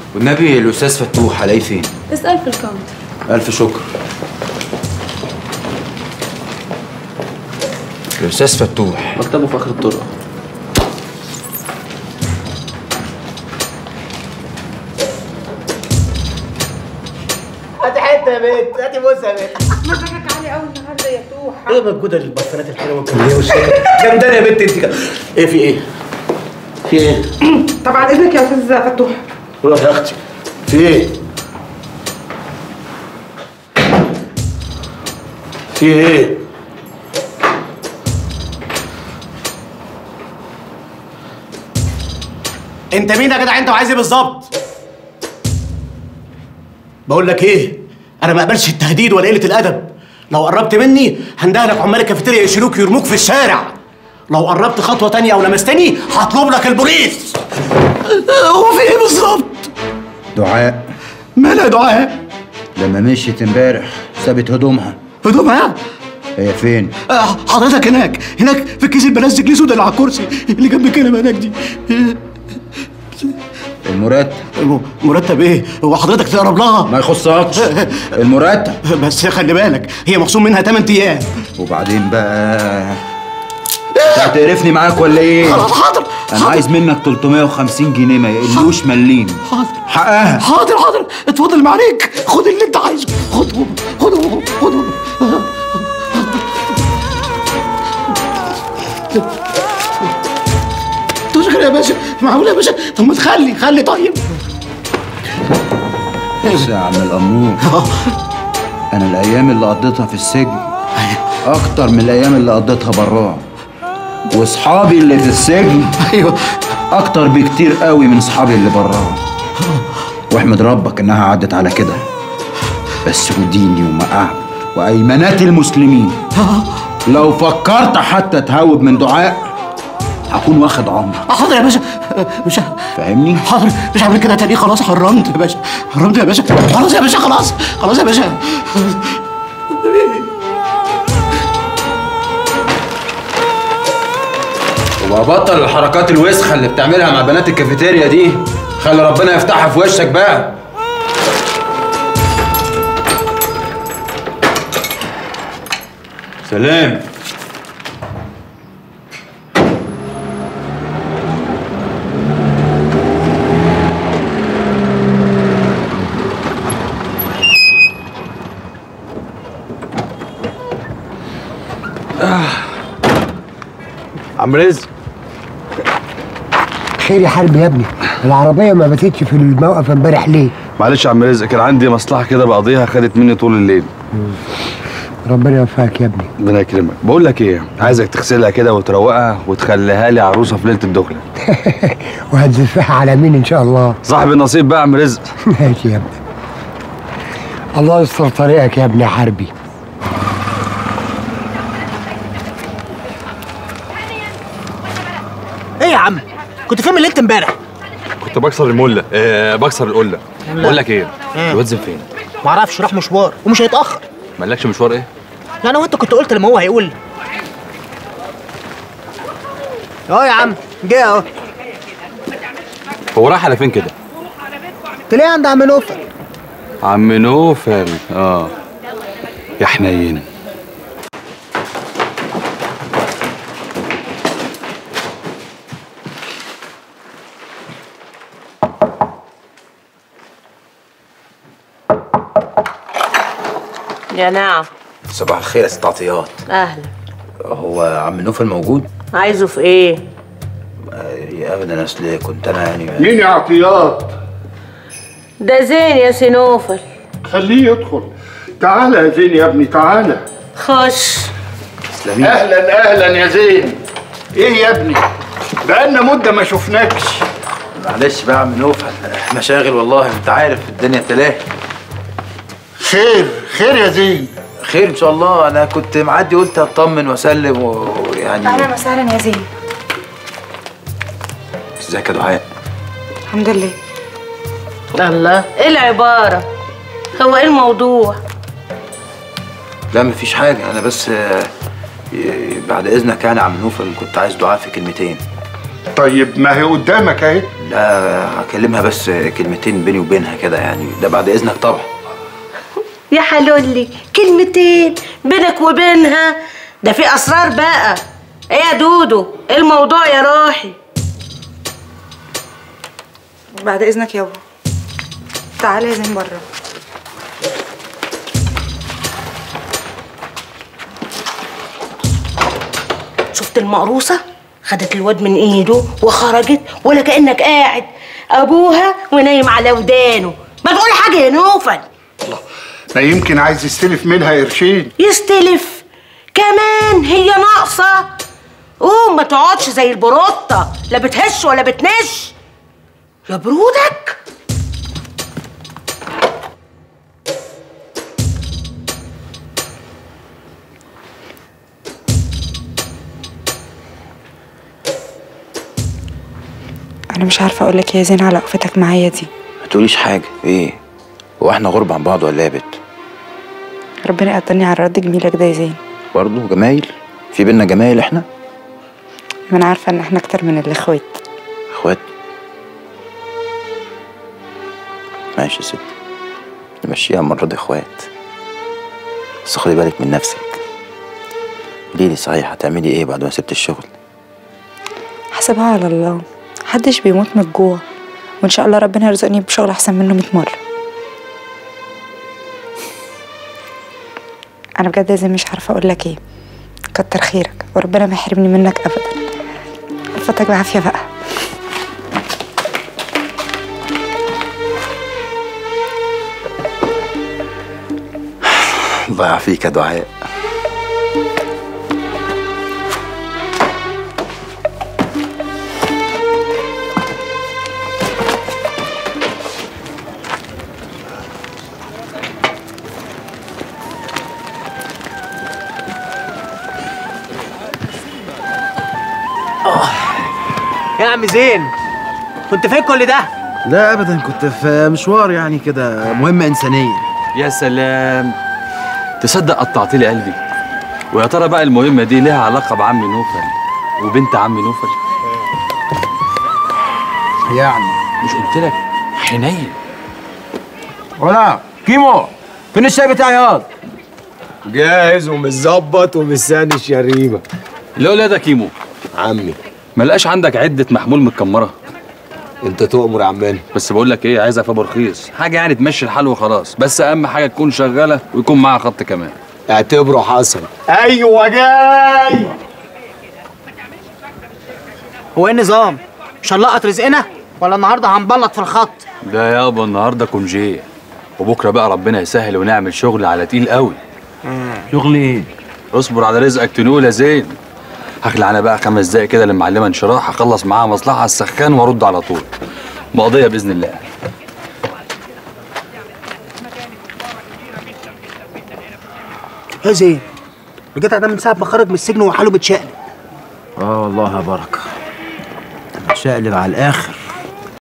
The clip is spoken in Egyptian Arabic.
والنبي الاستاذ فتوح هلاقيه فين اسأل في الكاونتر الف شكر الاستاذ فتوح مكتبه في اخر الطرق هاتي حته يا بنت هاتي بوسه يا بنت مزاجك عالي قوي النهارده يا توحة ايه موجوده البرفانات الحلوه والكميه والشيء جامدانه يا بنت انت كده ايه في ايه؟ في ايه؟ طبعا اذنك يا استاذ فتوح روح يا اختي في ايه؟ في ايه؟ انت مين يا جدع انت وعايز ايه بالظبط؟ بقول لك ايه؟ انا ما اقبلش التهديد ولا قله الادب لو قربت مني هندهلك عمال الكافيتيريا يشيلوك يرموك في الشارع لو قربت خطوه تانية او لمستني هطلب لك البوليس هو في ايه بالظبط؟ دعاء مالها يا دعاء؟ لما مشيت امبارح سابت هدومها هدومها هي فين؟ آه، حضرتك هناك هناك في الكيس البلاستيك الاسود اللي على الكرسي اللي جنب الكنبه هناك دي المرتب م- مرتب ايه؟ هو حضرتك تقرب لها؟ ما يخصكش المرتب بس خلي بالك هي مخصوم منها 8 ايام وبعدين بقى انت هتقرفني معاك ولا ايه؟ خلاص حاضر انا حاضر. عايز منك 350 جنيه ما يقلوش مليم حاضر حقها حاضر حاضر اتفضل ما عليك خد اللي انت عايزه خدهم خدهم خدهم تشكر يا باشا معقول يا باشا طب ما تخلي خلي طيب بس يا عم الامور انا الايام اللي قضيتها في السجن اكتر من الايام اللي قضيتها براه واصحابي اللي في السجن ايوه اكتر بكتير قوي من اصحابي اللي براه واحمد ربك انها عدت على كده بس وديني ومقاعد وايمانات المسلمين لو فكرت حتى تهوب من دعاء هكون واخد عمرك حاضر يا باشا مش فاهمني حاضر مش هعمل كده تاني خلاص حرمت يا باشا حرمت يا باشا خلاص يا باشا خلاص خلاص يا باشا وبطل الحركات الوسخه اللي بتعملها مع بنات الكافيتيريا دي خلي ربنا يفتحها في وشك بقى سلام عم رزق خير يا حرب يا ابني العربية ما باتتش في الموقف امبارح ليه؟ معلش يا عم رزق كان عندي مصلحه كده بقضيها خدت مني طول الليل ربنا يوفقك يا ابني ربنا يكرمك بقول لك ايه عايزك تغسلها كده وتروقها وتخليها لي عروسه في ليله الدخله وهتزفها على مين ان شاء الله صاحب النصيب بقى يا عم رزق ماشي يا ابني الله يستر طريقك يا ابني يا حربي ايه يا عم كنت فين من ليله امبارح كنت بكسر المله آه بكسر القله بقول لك ايه الواد زين فين معرفش راح مشوار ومش هيتاخر مالكش مشوار ايه يعني وانت كنت قلت لما هو هيقول اهو يا عم جه اهو هو رايح على فين كده تلاقيه عند عم نوفل عم نوفل اه يا حنين يا نعم صباح الخير يا ست عطيات اهلا هو عم نوفل موجود؟ عايزه في ايه آه، ابدا اصل كنت انا يعني مين يا عطيات؟ ده زين يا سنوفل خليه يدخل تعالى يا زين يا ابني تعالى خش تسلمي اهلا اهلا يا زين ايه يا ابني بقالنا مده ما شفناكش معلش بقى يا عم نوفل مشاغل والله انت عارف الدنيا تلاهي خير خير يا زين خير ان شاء الله انا كنت معدي قلت اطمن واسلم ويعني اهلا وسهلا يا زين ازيك يا دعاء الحمد لله الله ايه العبارة هو ايه الموضوع لا مفيش حاجه انا بس آه، ي- بعد اذنك يعني يا عم نوفل كنت عايز دعاء في كلمتين طيب ما هي قدامك اهي لا هكلمها بس كلمتين بيني وبينها كده يعني ده بعد اذنك طبعا يا حلولي كلمتين بينك وبينها ده في اسرار بقى ايه يا دودو ايه الموضوع يا روحي بعد اذنك يابا تعالى يا زين بره شفت المقروصه خدت الواد من ايده وخرجت ولا كانك قاعد ابوها ونايم على ودانه ما تقول حاجه يا نوفل ما يمكن عايز يستلف منها قرشين يستلف كمان هي ناقصه قوم ما تقعدش زي البروطه لا بتهش ولا بتنش يا برودك انا مش عارفه اقول لك يا زين على وقفتك معايا دي ما تقوليش حاجه ايه هو احنا غرب عن بعض ولا ايه يا بت ربنا يقدرني على رد جميلك ده يا زين برضه جمايل في بينا جمايل احنا ما انا عارفه ان احنا اكتر من الاخوات اخوات ماشي يا ست نمشيها المرة دي اخوات بس خدي بالك من نفسك قوليلي صحيح هتعملي ايه بعد ما سبت الشغل حسبها على الله محدش بيموت من الجوع وان شاء الله ربنا يرزقني بشغل احسن منه 100 مره انا بجد يا زين مش عارفه اقول لك ايه كتر خيرك وربنا ما يحرمني منك ابدا فتك بعافيه بقى الله يعافيك يا دعاء يا عم زين كنت فين كل ده لا ابدا كنت في مشوار يعني كده مهمه انسانيه يا سلام تصدق قطعت لي قلبي ويا ترى بقى المهمه دي ليها علاقه بعمي نوفل وبنت عمي نوفل يعني مش قلت لك حنين ولا كيمو فين الشاي بتاعي ياض جاهز ومتظبط ومستني شريمه لولا ده كيمو عمي ما لقاش عندك عده محمول متكمره انت تؤمر يا عمنا بس بقول لك ايه عايزها فابور رخيص حاجه يعني تمشي الحال وخلاص بس اهم حاجه تكون شغاله ويكون معاها خط كمان اعتبره حصل ايوه جاي هو ايه النظام مش هنلقط رزقنا ولا النهارده هنبلط في الخط ده يابا النهارده كونجيه وبكره بقى ربنا يسهل ونعمل شغل على تقيل قوي شغل ايه اصبر على رزقك تنول يا زين هخلع انا بقى خمس دقايق كده للمعلمه انشراح هخلص معاها مصلحه على السخان وارد على طول مقضيه باذن الله يا زين الجدع ده من ساعه ما خرج من السجن وحاله بتشقلب اه والله يا بركه شقلب على الاخر